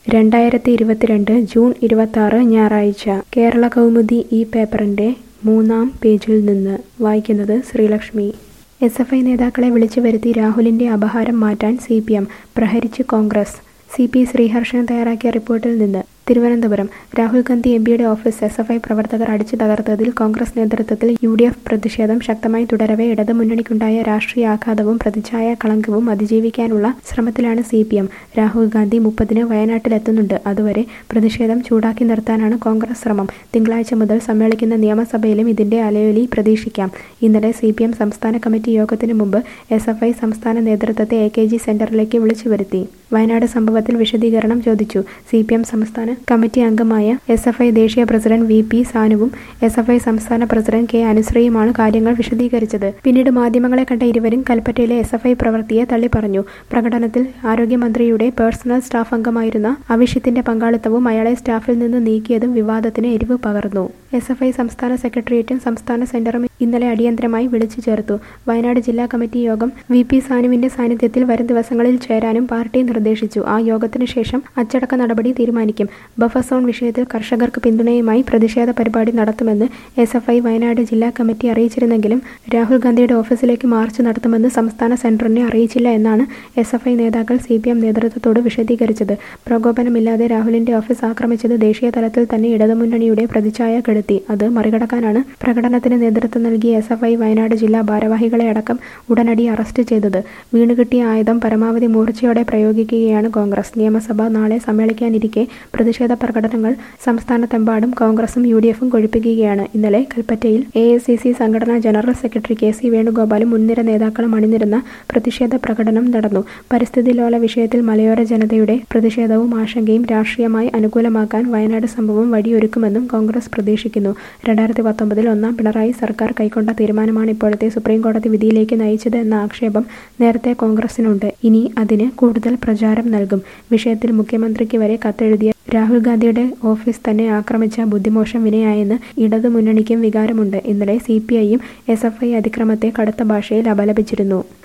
രണ്ടായിരത്തി ഇരുപത്തിരണ്ട് ജൂൺ ഇരുപത്താറ് ഞായറാഴ്ച കേരള കൗമുദി ഈ പേപ്പറിന്റെ മൂന്നാം പേജിൽ നിന്ന് വായിക്കുന്നത് ശ്രീലക്ഷ്മി എസ് എഫ് ഐ നേതാക്കളെ വിളിച്ചു വരുത്തി രാഹുലിന്റെ അപഹാരം മാറ്റാൻ സി പി എം പ്രഹരിച്ച് കോൺഗ്രസ് സി പി ശ്രീഹർഷൻ തയ്യാറാക്കിയ റിപ്പോർട്ടിൽ നിന്ന് തിരുവനന്തപുരം രാഹുൽ ഗാന്ധി എം പിയുടെ ഓഫീസ് എസ് എഫ് ഐ പ്രവർത്തകർ അടിച്ചു തകർത്തതിൽ കോൺഗ്രസ് നേതൃത്വത്തിൽ യു ഡി എഫ് പ്രതിഷേധം ശക്തമായി തുടരവെ ഇടതുമുന്നണിക്കുണ്ടായ രാഷ്ട്രീയ ആഘാതവും പ്രതിച്ഛായ കളങ്കവും അതിജീവിക്കാനുള്ള ശ്രമത്തിലാണ് C P M Rahul Gandhi മുപ്പതിന് വയനാട്ടിലെത്തുന്നുണ്ട് അതുവരെ പ്രതിഷേധം ചൂടാക്കി നിർത്താനാണ് കോൺഗ്രസ് ശ്രമം തിങ്കളാഴ്ച മുതൽ സമ്മേളിക്കുന്ന നിയമസഭയിലും ഇതിന്റെ അലയൊലി പ്രതീക്ഷിക്കാം ഇന്നലെ സി പി എം സംസ്ഥാന കമ്മിറ്റി യോഗത്തിന് മുമ്പ് എസ് എഫ് ഐ സംസ്ഥാന നേതൃത്വത്തെ എ കെ ജി സെന്ററിലേക്ക് വിളിച്ചു വരുത്തി വയനാട് സംഭവത്തിൽ വിശദീകരണം ചോദിച്ചു സി പി എം സംസ്ഥാന കമ്മിറ്റി അംഗമായ എസ് എഫ് ഐ ദേശീയ പ്രസിഡന്റ് വി പി സാനുവും എസ് എഫ് ഐ സംസ്ഥാന പ്രസിഡന്റ് കെ അനുശ്രീയുമാണ് കാര്യങ്ങൾ വിശദീകരിച്ചത് പിന്നീട് മാധ്യമങ്ങളെ കണ്ട ഇരുവരും കൽപ്പറ്റയിലെ എസ് എഫ് ഐ പ്രവൃത്തിയെ തള്ളിപ്പറഞ്ഞു പ്രകടനത്തിൽ ആരോഗ്യമന്ത്രിയുടെ പേഴ്സണൽ സ്റ്റാഫ് അംഗമായിരുന്ന അവിഷ്യത്തിന്റെ പങ്കാളിത്തവും അയാളെ സ്റ്റാഫിൽ നിന്ന് നീക്കിയതും വിവാദത്തിന് എരിവ് പകർന്നു എസ് എഫ് ഐ സംസ്ഥാന സെക്രട്ടേറിയറ്റും സംസ്ഥാന സെന്ററും ഇന്നലെ അടിയന്തരമായി വിളിച്ചു ചേർത്തു വയനാട് ജില്ലാ കമ്മിറ്റി യോഗം വി പി സാനുവിന്റെ സാന്നിധ്യത്തിൽ വരും ദിവസങ്ങളിൽ ചേരാനും പാർട്ടി നിർദ്ദേശിച്ചു ആ യോഗത്തിനു ശേഷം അച്ചടക്ക നടപടി തീരുമാനിക്കും ബഫർ സോൺ വിഷയത്തിൽ കർഷകർക്ക് പിന്തുണയുമായി പ്രതിഷേധ പരിപാടി നടത്തുമെന്ന് എസ് എഫ് ഐ വയനാട് ജില്ലാ കമ്മിറ്റി അറിയിച്ചിരുന്നെങ്കിലും രാഹുൽ ഗാന്ധിയുടെ ഓഫീസിലേക്ക് മാർച്ച് നടത്തുമെന്ന് സംസ്ഥാന സെന്ററിനെ അറിയിച്ചില്ല എന്നാണ് എസ് എഫ് ഐ നേതാക്കൾ സി പി എം നേതൃത്വത്തോട് വിശദീകരിച്ചത് പ്രകോപനമില്ലാതെ രാഹുലിന്റെ ഓഫീസ് ആക്രമിച്ചത് ദേശീയ തലത്തിൽ തന്നെ ഇടതുമുന്നണിയുടെ പ്രതിച്ഛായ കെടുത്തി അത് മറികടക്കാനാണ് പ്രകടനത്തിന് നേതൃത്വം നൽകിയ എസ് എഫ് ഐ വയനാട് ജില്ലാ ഭാരവാഹികളെ അടക്കം ഉടനടി അറസ്റ്റ് ചെയ്തത് വീണുകിട്ടിയ ആയുധം പരമാവധി മൂർച്ചയോടെ പ്രയോഗിക്കുകയാണ് കോൺഗ്രസ് നിയമസഭ നാളെ സമ്മേളിക്കാനിരിക്കെ പ്രതിഷേധ പ്രകടനങ്ങൾ സംസ്ഥാനത്തെമ്പാടും കോൺഗ്രസും യു ഡി എഫും കൊഴുപ്പിക്കുകയാണ് ഇന്നലെ കൽപ്പറ്റയിൽ എ ഐ സി സി സംഘടനാ ജനറൽ സെക്രട്ടറി കെ സി വേണുഗോപാലും മുൻനിര നേതാക്കളും അണിനിരുന്ന പ്രതിഷേധ പ്രകടനം നടന്നു പരിസ്ഥിതി ലോല വിഷയത്തിൽ മലയോര ജനതയുടെ പ്രതിഷേധവും ആശങ്കയും രാഷ്ട്രീയമായി അനുകൂലമാക്കാൻ വയനാട് സംഭവം വഴിയൊരുക്കുമെന്നും കോൺഗ്രസ് പ്രതീക്ഷിക്കുന്നു രണ്ടായിരത്തി പത്തൊമ്പതിൽ ഒന്നാം പിണറായി സർക്കാർ കൈക്കൊണ്ട തീരുമാനമാണ് ഇപ്പോഴത്തെ സുപ്രീം കോടതി വിധിയിലേക്ക് നയിച്ചത് എന്ന ആക്ഷേപം നേരത്തെ കോൺഗ്രസിനുണ്ട് ഇനി അതിന് കൂടുതൽ പ്രചാരം നൽകും വിഷയത്തിൽ മുഖ്യമന്ത്രിക്ക് വരെ കത്തെഴുതിയ രാഹുൽ ഗാന്ധിയുടെ ഓഫീസ് തന്നെ ആക്രമിച്ച ബുദ്ധിമോശം വിനയായെന്ന് ഇടതുമുന്നണിക്കും വികാരമുണ്ട് ഇന്നലെ സി പി ഐയും എസ് എഫ് ഐ അതിക്രമത്തെ കടുത്ത ഭാഷയിൽ അപലപിച്ചിരുന്നു